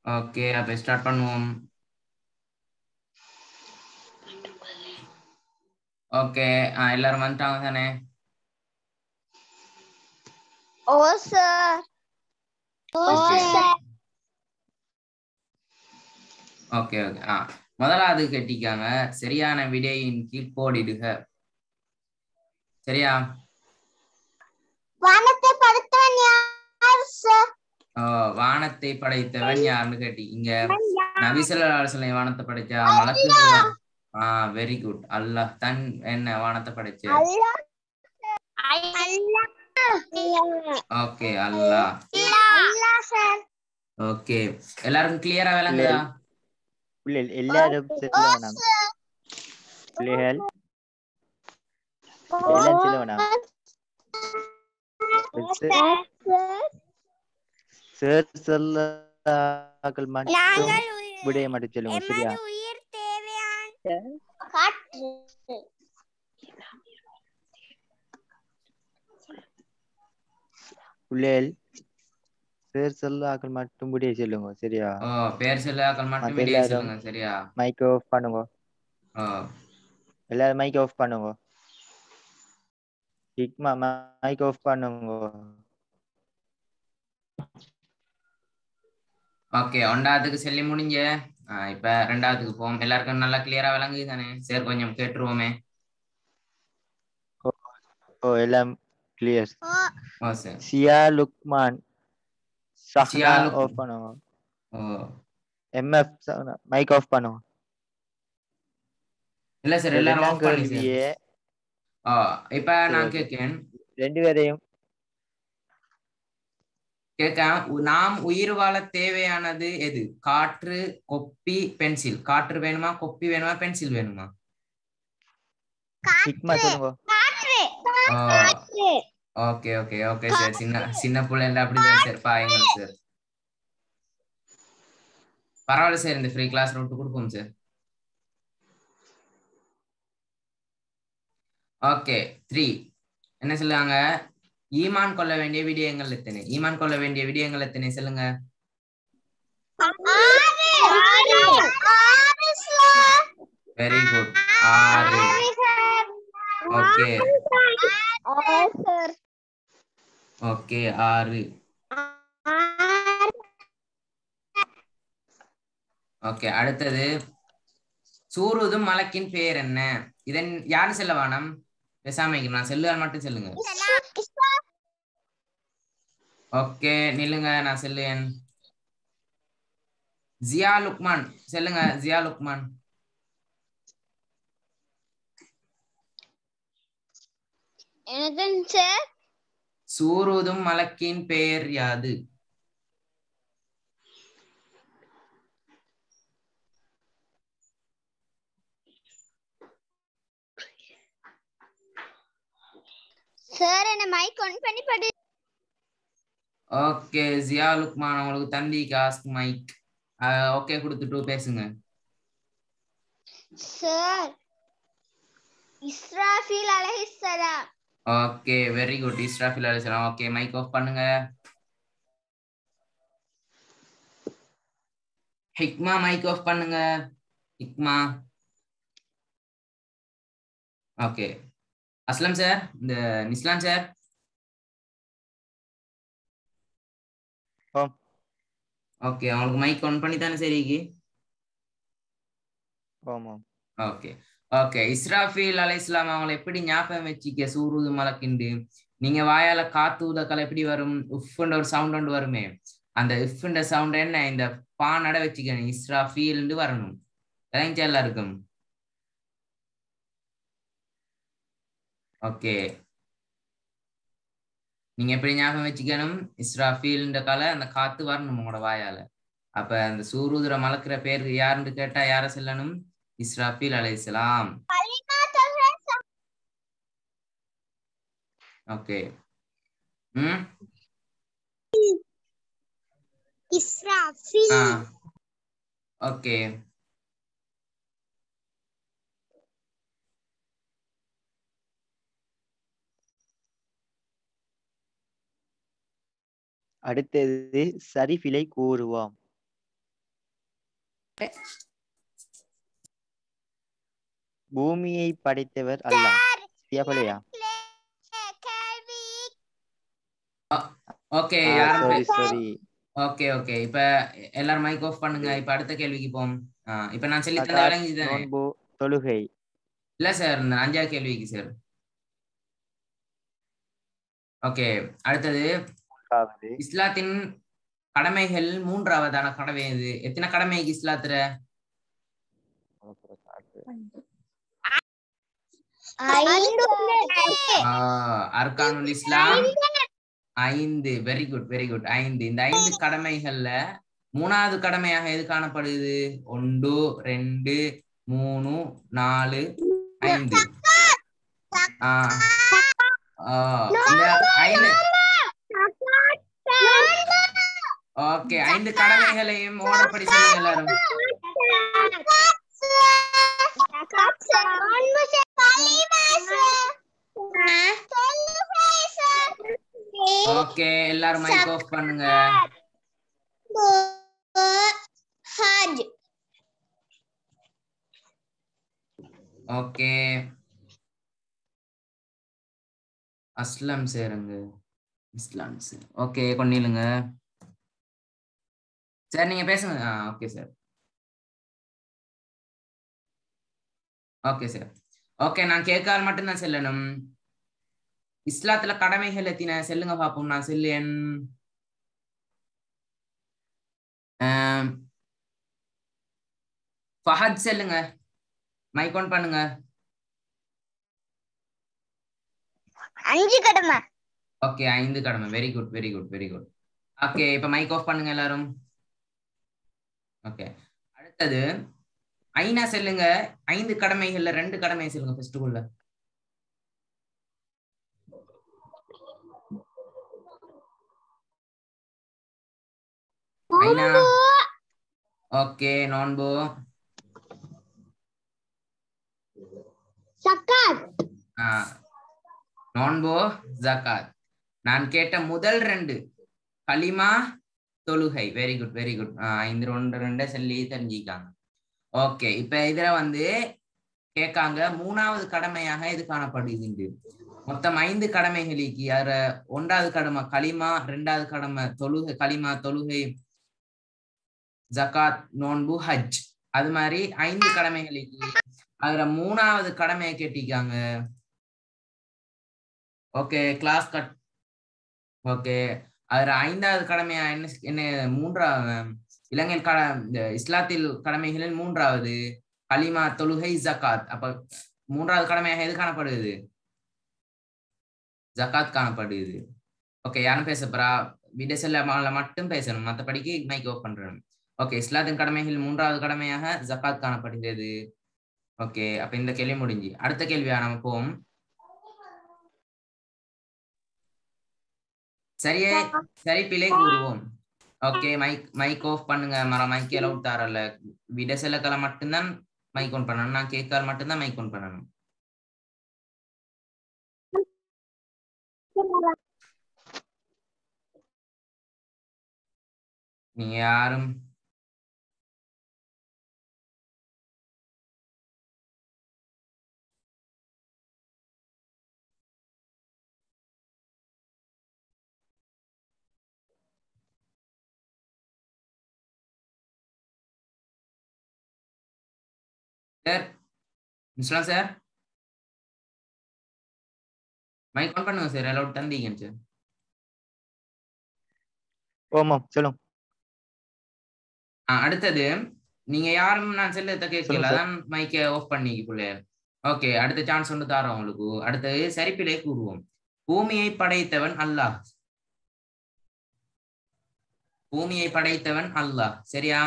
Okay அப்ப start பண்ணுவோம் okay எல்லாரும் வந்துட்டாங்க தானே ஓ சார் ஓ Okay. சார் ஓகே ஓகே ஆ முதலாவது கட்டிக்காங்க சரியான விடையின் கீழ் கோடிடுக சரியா வானத்தை படுத்தவன் யார் சார் ஓ, வானத்தை படைத்தவன் யாருன்னு கேட்டி இங்க நபிசல்லாசனை வானத்தை படைச்சா மலக்கு ஆ வெரி குட் அல்லாஹ் தன் என்ன வானத்தை படைச்ச Allah Allah okay Allah Allah sir okay எல்லாருக்கும் கிளியரா விளங்குதா பிள்ளைகள் எல்லாரும் செல்ல வேணாம் பிள்ளைகள் எல்லாம் செல்ல வேணாம் சார் சொல்லாக்கள் மட்டும் நாங்கள் விடைய மட்டும் சொல்லுங்க சரியா எமது உயிர் தேவையான காற்று பிள்ளைகள் சார் சொல்லாக்கள் மட்டும் விடைய சொல்லுங்க சரியா ஓ பேர் சொல்லாக்கள் மட்டும் மத்த வெளியே எல்லாரும் சொல்லுங்க சரியா மைக் ஆஃப் பண்ணுங்க ஓ எல்லாரும் மைக் ஆஃப் பண்ணுங்க ஹிக்மா மைக் ஆஃப் பண்ணுங்க ஓகே ஒன்றாவதுக்கு சொல்லி முடிஞ்ச ஆ, இப்ப ரெண்டாவதுக்கு போவோம் எல்லாருக்கும் நல்லா கிளியரா விளங்குது தானே சரி கொஞ்சம் கேட்டுருவோமே ஓ எல்லாம் கிளியர் ஓ சரி சியா லுக்மான் சியா சஹ்னா லுக்- ஆஃப் பண்ணுங்க ஓ எம்எஃப் மைக் ஆஃப் பண்ணுங்க இல்ல சார் எல்லாரும் ரெண்டாம் ஆஃப் பண்ணி சார் கேள்வியே ஓ இப்ப நான் சரி. கேட்கேன் ரெண்டு பேரையும் கேட்க நாம் உயிர் வாழ தேவையானது எது காற்று கொப்பி பென்சில் காற்று வேணுமா கொப்பி வேணுமா பென்சில் வேணுமா ஹிக்மா சொல்லுங்க காற்று ஓ காற்று ஓகே ஓகே ஓகே சார் சின்ன சின்ன பிள்ளைங்க அப்படிதான் சார் பாயுங்கள் சார் பரவாயில்ல சார் இந்த ஃப்ரீ கிளாஸ் விட்டு கொடுப்போம் சார் ஓகே த்ரீ என்ன சொல்லுவாங்க ஈமான் கொள்ள வேண்டிய விடயங்கள் எத்தனை ஈமான் கொள்ள வேண்டிய விடயங்கள் எத்தனை சொல்லுங்க ஆறு ஆறு ஆறு சார் வெரி குட் ஆறு ஓகே ஆறு சார் ஓகே ஆறு ஆறு ஓகே அடுத்தது சூருதும் மலக்கின் பேர் என்ன இதன் யாரு செல்ல வானம் பேசாம இருங்க, நான் செல்லுவார் மட்டும் சொல்லுங்க ஓகே நில்லுங்க நான் செல்லுவேன் ஜியா லுக்மான் செல்லுங்க ஜியா லுக்மான் என்னதுங்க சார் சூருதும் மலக்கின் பெயர் யாது சார் என்ன மைக் ஆன் பண்ணி படி ஓகே ஜியா லுக்மான் உங்களுக்கு தந்தி காஸ்க் மைக் ஓகே கொடுத்துட்டு பேசுங்க சார் இஸ்ராஃபில் அலைஹிஸ்ஸலாம் ஓகே வெரி குட் இஸ்ராஃபில் அலிஸ்லாம் ஓகே மைக் ஆஃப் பண்ணுங்க ஹிக்மா மைக் ஆஃப் பண்ணுங்க ஹிக்மா ஓகே அஸ்லம் சார் இந்த நிஸ்லான் சார் ஆம். ஓகே அவங்களுக்கு மைக் ஆன் பண்ணி தானே சரிக்கு ஆமாம் ஓகே ஓகே இஸ்ராஃபில் அலை இஸ்லாம் அவங்களை எப்படி ஞாபகம் வச்சுக்க சூருது மலக்கிண்டு நீங்க வாயால காத்து ஊதக்கலை எப்படி வரும் உஃப்ன்ற ஒரு சவுண்ட் ஒன்று வருமே அந்த இஃப்ன்ற சவுண்ட் என்ன இந்த பானட வச்சுக்கணும் இஸ்ராஃபீல்னு வரணும் தெரிஞ்ச எல்லாருக்கும் ஓகே நீங்க எப்படி ஞாபகம் வச்சுக்கணும் இஸ்ராஃபீல்ன்ற கால அந்த காத்து வரணும் உங்களோட வாயால அப்ப அந்த சூருதுர மலக்கிற பேர் யாருன்னு கேட்டா யார சொல்லணும் இஸ்ராஃபீல் அலைஹிஸ்ஸலாம் ஓகே ம் இஸ்ராஃபில் ஆ ஓகே அடுத்தது சரிஃபிலை கூறுவாம் பூமியை படைத்தவர் அல்லாஹ் சரியா பிள்ளையா கேள்வி ஓகே ஆ, யாரும் sorry sorry ஓகே ஓகே இப்ப எல்லாரும் மைக் ஆஃப் பண்ணுங்க இப்ப அடுத்த கேள்விக்கு போம் ஆ, இப்ப நான் சொல்லி தந்த சகாத், விளங்கிதானே நோன்பு தொழுகை இல்ல சார் இந்த அஞ்சாவது கேள்விக்கு சார் ஓகே அடுத்தது மூன்றாவது இஸ்லாத்தின் கடமைகள் மூன்றாவதான கடமை இது எத்தனை கடமைக்கு இஸ்லாத்துல ஐந்து ஆஹ் அர்கானுல் இஸ்லாம் ஐந்து வெரி குட் வெரி குட் ஐந்து இந்த ஐந்து கடமைகள்ல மூணாவது கடமையாக எது காணப்படுது ஒன்று ரெண்டு மூணு நாலு ஐந்து ஆஹ் ஆஹ் இந்த ஐந்து ஓகே ஐந்து கடமைகளையும் ஓடப்படி சொல்லுங்க எல்லாரும் ஓகே எல்லாரும் மைக் ஆஃப் பண்ணுங்க ஹஜ் ஓகே அஸ்லாம் சேருங்க இஸ்லாம் சார் ஓகே கொண்டிலுங்க சார் நீங்க பேசுங்க ஆ okay sir okay sir okay நான் கேட்கால் மட்டும் தான் செல்லணும் இஸ்லாத்துல கடமைகள் எத்தின செல்லுங்க பாப்போம் நான் செல்லேன் ஃபஹத் செல்லுங்க மைக் ஆன் பண்ணுங்க அஞ்சு கடமை ஓகே ஐந்து கடமை very good very good very good okay இப்ப மைக் ஆஃப் பண்ணுங்க எல்லாரும் ஓகே அடுத்தது ஐநா செல்லுங்க ஐந்து கடமைகள்ல ரெண்டு கடமை சொல்லுங்க ஃபர்ஸ்ட் குள்ள ஐநா ஓகே நோன்பு சக்காத் ஆ, நோன்பு ஜகாத் நான் கேட்ட முதல் ரெண்டு கலிமா தொழுகை வெரி குட் வெரி குட் இந்த ரெண்டு ரெண்டை சொல்லி தெரிஞ்சுக்காங்க ஓகே இப்ப இதுல வந்து கேட்காங்க மூணாவது கடமையாக இது காணப்படுது மொத்தம் ஐந்து கடமைகளுக்கு யார ஒன்றாவது கடமை களிமா ரெண்டாவது கடமை தொழுகை களிமா தொழுகை ஜகாத் நோன்பு ஹஜ் அது மாதிரி ஐந்து கடமைகளுக்கு அதுல மூணாவது கடமையை கேட்டிருக்காங்க ஓகே கிளாஸ் கட் ஓகே அதுல ஐந்தாவது கடமையா என்ன என்ன மூன்றாவது இலங்கையில் கட இந்த இஸ்லாத்தில் கடமைகளில் மூன்றாவது கலிமா தொழுகை ஜகாத் அப்ப மூன்றாவது கடமையாக எது காணப்படுது ஜகாத் காணப்படுது ஓகே யாரும் பேச போறா விடசல்ல மட்டும் பேசணும் மற்றபடிக்கு மைக் ஓப் பண்றேன் ஓகே இஸ்லாத்தின் கடமைகள் மூன்றாவது கடமையாக ஜகாத் காணப்படுகிறது ஓகே அப்ப இந்த கேள்வி முடிஞ்சு அடுத்த கேள்வியா நம்ம போவோம் சரியே சரி பிழை கூறுவோம் ஓகே மைக் மைக் ஆஃப் பண்ணுங்க மர மைக் அலவுட் தாரல விடசெலக்களை மட்டும்தான் மைக் ஆன் பண்ணணும் நான் கேட்கால் மட்டும்தான் மைக் ஆன் பண்ணணும் நீங்க யாரும் சார் இன்ஸ்லாம் சார் மைக் ஆன் பண்ணுங்க சார் அலவுட் தந்தீங்க சார் ஓமாம் சொல்லுங்க ஆ, அடுத்தது நீங்க யாரும் நான் செல்லத்தை கேட்கல சொல்லுங்க சார். அதான் மைக்கை ஆஃப் பண்ணிக்குள்ள ஓகே அடுத்த சான்ஸ் ஒன்று தாரோம் உங்களுக்கு அடுத்தது சரிப்பிலே கூறுவோம் பூமியை படைத்தவன் அல்லாஹ் பூமியை படைத்தவன் அல்லாஹ் சரியா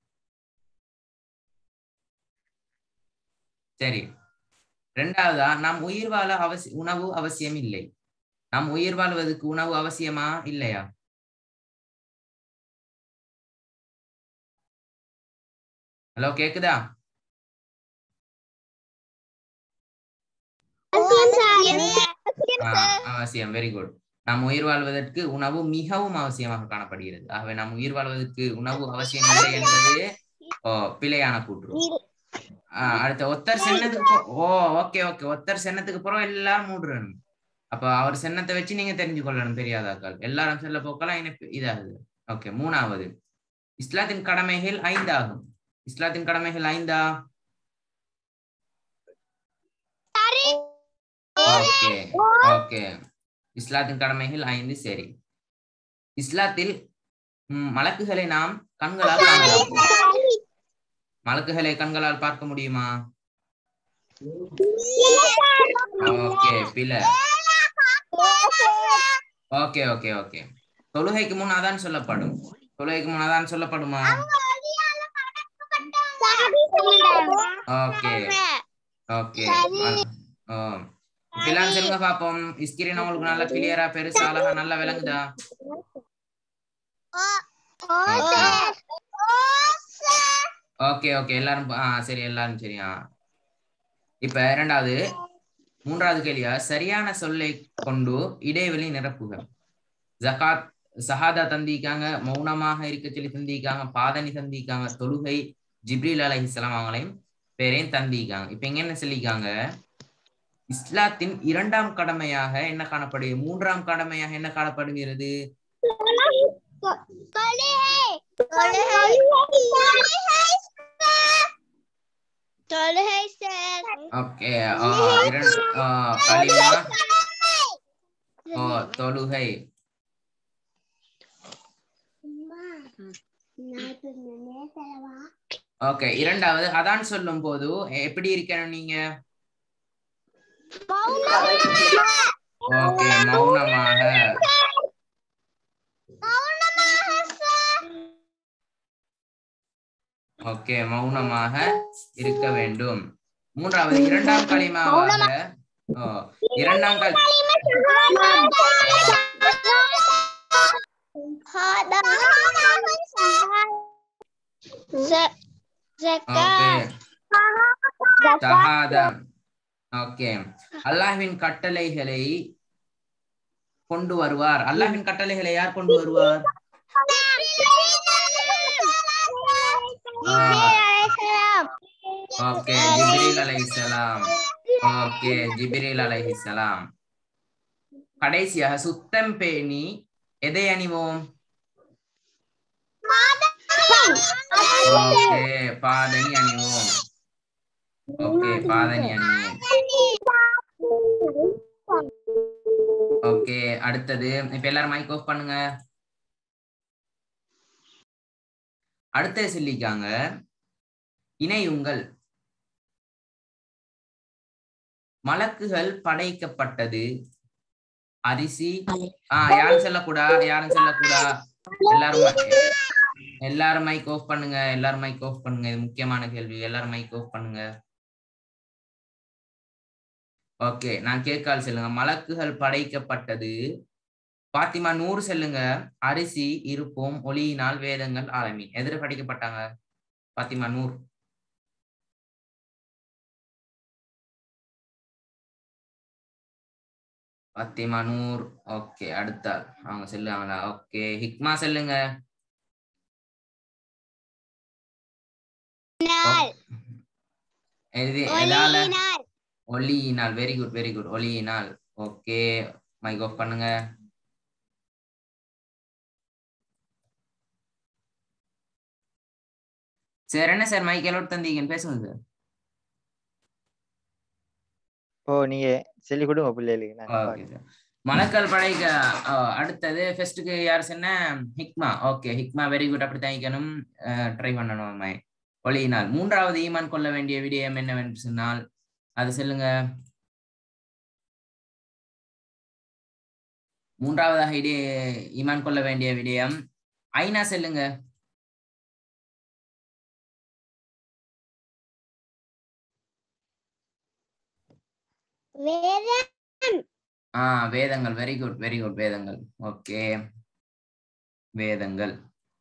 சரி ரெண்டாவதா நாம் உயிர் வாழ அவசி உணவு அவசியம் இல்லை நாம் உயிர் வாழ்வதற்கு உணவு அவசியமா இல்லையா ஹலோ கேக்குதா ஆ, அவசியம் வெரி குட் நாம் உயிர் வாழ்வதற்கு உணவு மிகவும் அவசியமாக காணப்படுகிறது ஆகவே நாம் உயிர் வாழ்வதற்கு உணவு அவசியம் இல்லை என்பது ஓ பிழையான கூற்று ஆஹ் அடுத்த ஒத்தர் சென்னத்துக்கு போ- ஓ ஓகே ஓகே ஒத்தர் சென்னத்துக்கு அப்புறம் எல்லாரும் மூடுறணும் அப்ப அவர் சென்னத்தை வச்சு நீங்க தெரிஞ்சு கொள்ளணும் தெரியாதாக்கள் எல்லாரும் செல்ல போக்கெல்லாம் இனி இதாகுது ஓகே மூணாவது இஸ்லாத்தின் கடமைகள் ஐந்தாகும் இஸ்லாத்தின் கடமைகள் ஐந்தா ஓகே ஓகே இஸ்லாத்தின் கடமைகள் ஐந்து சரி இஸ்லாத்தில் ம், மலக்குகளை நாம் கண்களால் காணலாம் மலக்குகளை கண்களால் பார்க்க முடியுமா ஓகே பில ஓகே ஓகே ஓகே தொழுகைக்கு முன் அதான் சொல்லப்படும் தொழுகைக்கு முன் அதான் சொல்லப்படுமா ஓகே ஓகே பிலான் சொல்லுங்க பாப்போம் ஸ்கிரீன் உங்களுக்கு நல்ல கிளியரா பெருசா அழகா நல்லா விளங்குதா ஓகே ஓகே எல்லாரும் ஆ சரி எல்லாரும் சரியா இப்ப இரண்டாவது மூன்றாவது கேள்வியா சரியான சொல்லை கொண்டு இடைவெளி நிரப்புக ஜகாத் சஹாதா தந்திக்காங்க மௌனமாக இருக்க சொல்லி தந்திக்காங்க பாதனி தந்திக்காங்க தொழுகை ஜிப்ரீல் அலைஹிஸ்ஸலாம் அவங்களையும் பேரையும் தந்திக்காங்க இப்ப இங்க என்ன சொல்லிக்காங்க இஸ்லாத்தின் இரண்டாம் கடமையாக என்ன காணப்படுகிறது மூன்றாம் கடமையாக என்ன காணப்படுகிறது தொழுகை சார் ஓகே இரண்டு ஆ, கலிமா ஓ தொழுகை ஓகே இரண்டாவது அதான் சொல்லும் போது எப்படி இருக்கணும் நீங்க ஓகே மௌனமாக ஓகே மௌனமாக இருக்க வேண்டும் மூன்றாவது இரண்டாம் களிமாவாக ஓ, இரண்டாம் கல் ஓகே ஷஹாதம் ஓகே அல்லாஹ்வின் கட்டளைகளை கொண்டு வருவார் அல்லாஹ்வின் கட்டளைகளை யார் கொண்டு வருவார் ஓகே ஜிப்ரீல் அலைஹிஸ்ஸலாம் ஓகே ஜிப்ரீல் அலைஹிஸ்ஸலாம் கடைசியாக சுத்தம் பேணி எதை அணிவோம் ஓகே பாதணி அணிவோம் ஓகே பாதணி அணிவோம் ஓகே அடுத்தது இப்ப எல்லாரும் மைக் ஆஃப் பண்ணுங்க அடுத்தது சொல்லிக்காங்க இணையுங்கள் மலக்குகள் படைக்கப்பட்டது அரிசி ஆஹ் யாரும் சொல்லக்கூடா யாரும் சொல்லக்கூடா எல்லாரும் mi- எல்லாரும் மைக் ஆஃப் பண்ணுங்க எல்லாரும் மைக் ஆஃப் பண்ணுங்க இது முக்கியமான கேள்வி எல்லாரும் மைக் ஆஃப் பண்ணுங்க ஓகே நான் கேட்கால் சொல்லுங்க மலக்குகள் படைக்கப்பட்டது பாத்திமா நூறு செல்லுங்க அரிசி இருப்போம் ஒளியினால் வேதங்கள் ஆலமீன் எதிர படைக்கப்பட்டாங்க பாத்திமா நூறு பாத்திமா நூர் ஓகே அடுத்தாள் அவங்க சொல்லுவாங்களா ஓகே ஹிக்மா சொல்லுங்க எது எதால ஒளியினால் வெரி குட் வெரி குட் ஒளியினால் ஓகே மைக் ஆஃப் பண்ணுங்க சார் என்ன சார் மைக் எலோட் தந்தீங்கன்னு பேசுங்க சார் ஓ நீங்க சொல்லி கொடுங்க பிள்ளைகளுக்கு நாங்க ஓகே பார்க்கிறோம். சார் மலக்கல் படைக்க அஹ், அடுத்தது ஃபர்ஸ்ட்டுக்கு யார் சொன்ன Hikma okay Hikma very good அப்படி தாங்கிக்கணும் ட்ரை பண்ணணும் அம்மை. ஒளியினால் மூன்றாவது ஈமான் கொள்ள வேண்டிய விடயம் என்னவென்று சொன்னால் அது சொல்லுங்க மூன்றாவதாக இடி ஈமான் கொள்ள வேண்டிய விடயம் ஐநா செல்லுங்க ஆ வேதங்கள் வெரி குட் வெரி குட் வேதங்கள் ஓகே வேதங்கள்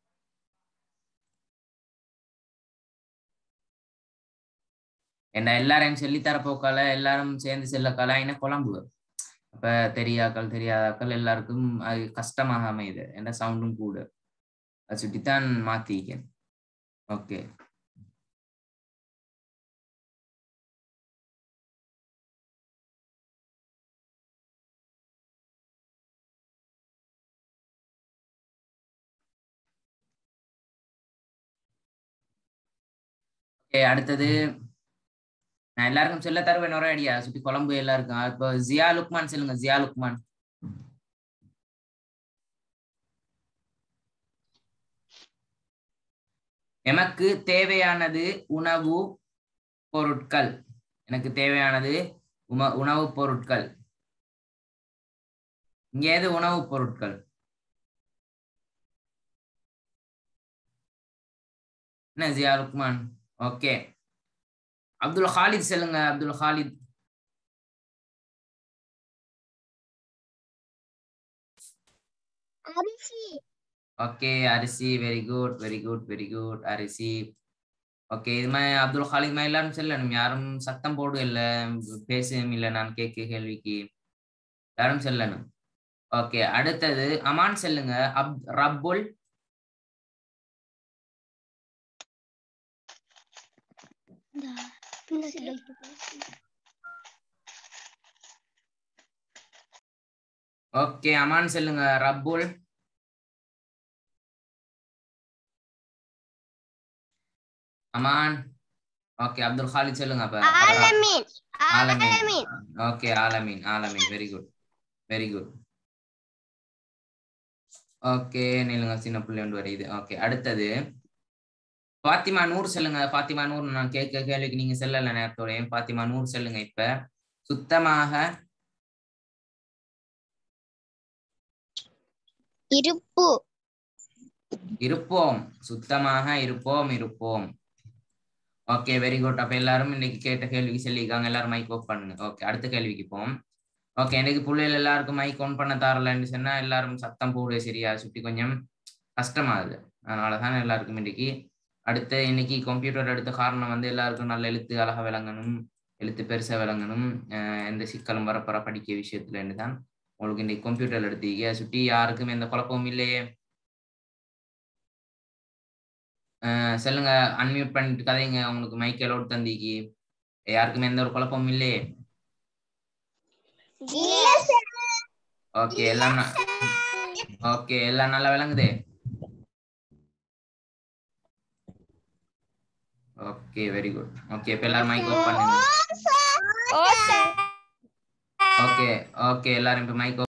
என்ன எல்லாரையும் சொல்லித்தர போக்கால எல்லாரும் சேர்ந்து செல்லக்கால என்ன குழம்பு அப்ப தெரியாக்கள் தெரியாதாக்கள் எல்லாருக்கும் அது கஷ்டமாக அமையுது என்ன சவுண்டும் கூட அதை சுட்டித்தான் மாத்திக்கேன் ஓகே ஓகே அடுத்தது நான் எல்லாருக்கும் சொல்ல தருவேன் ஒரே ஐடியா சுத்தி குழம்பு எல்லாருக்கும் இப்போ ஜியா லுக்மான் சொல்லுங்க ஜியா லுக்மான் எமக்கு தேவையானது உணவு பொருட்கள் எனக்கு தேவையானது உம உணவுப் பொருட்கள் இங்க எது உணவுப் பொருட்கள் என்ன ஜியா லுக்மான் ஓகே அப்துல் ஹாலித் சொல்லுங்க அப்துல் ஹாலித் அரிசி ஓகே அரிசி very good very good very good அரிசி ஓகே இது மாதிரி அப்துல் ஹாலித் மாதிரி எல்லாரும் சொல்லணும் யாரும் சத்தம் போடு இல்ல பேசும் இல்ல நான் கேட்க கேள்விக்கு யாரும் சொல்லணும் ஓகே அடுத்தது அமான் சொல்லுங்க அப் ரப்புல் ஓகே அமான் சொல்லுங்க ரப்புல் அமான் ஓகே அப்துல் ஹாலித் சொல்லுங்க அப்ப ஆலமீன் ஆலமீன் ஆலமீன் ஓகே ஆலமீன் ஆலமீன் very good very good okay நீலுங்க சின்ன பிள்ளை ஒன்று வரையுது ஓகே அடுத்தது பாத்திமா நூறு சொல்லுங்க பாத்திமா நூறு நான் கேட்க கேள்விக்கு நீங்க செல்லல நேரத்தோடையும் பாத்திமா நூறு சொல்லுங்க இப்ப சுத்தமாக இருப்பு இருப்போம் சுத்தமாக இருப்போம் இருப்போம் ஓகே வெரி குட் அப்ப எல்லாரும் இன்னைக்கு கேட்ட கேள்விக்கு சொல்லியிருக்காங்க எல்லாரும் மைக் ஆஃப் பண்ணுங்க ஓகே அடுத்த கேள்விக்கு போம் ஓகே எனக்கு பிள்ளைகள் எல்லாருக்கும் மைக் ஆன் பண்ண தரலன்னு சொன்னா எல்லாரும் சத்தம் போடு சரியா சுட்டி கொஞ்சம் கஷ்டமாகுது அதனாலதான் எல்லாருக்கும் இன்னைக்கு அடுத்து இன்னைக்கு கம்ப்யூட்டர் எடுத்த காரணம் வந்து எல்லாருக்கும் நல்ல எழுத்து அழகா விளங்கணும் எழுத்து பெருசா விளங்கணும் அஹ் எந்த சிக்கலும் வரப்போற படிக்க விஷயத்துல தான் உங்களுக்கு இன்னைக்கு கம்ப்யூட்டர் எடுத்தீங்க சுட்டி யாருக்கும் எந்த குழப்பமும் இல்லையே அஹ் சொல்லுங்க அன்மியூட் பண்ணிட்டு கதைங்க உங்களுக்கு மைக் அலோட் தந்திக்கு யாருக்குமே எந்த ஒரு குழப்பமும் இல்லையே ஓகே எல்லாம் ஓகே எல்லாம் நல்லா விளங்குதே ஓகே வெரி குட் ஓகே இப்ப எல்லாரும் மைக் ஆஃப் பண்ணுங்க ஓகே ஓகே எல்லாரும் இப்ப மைக்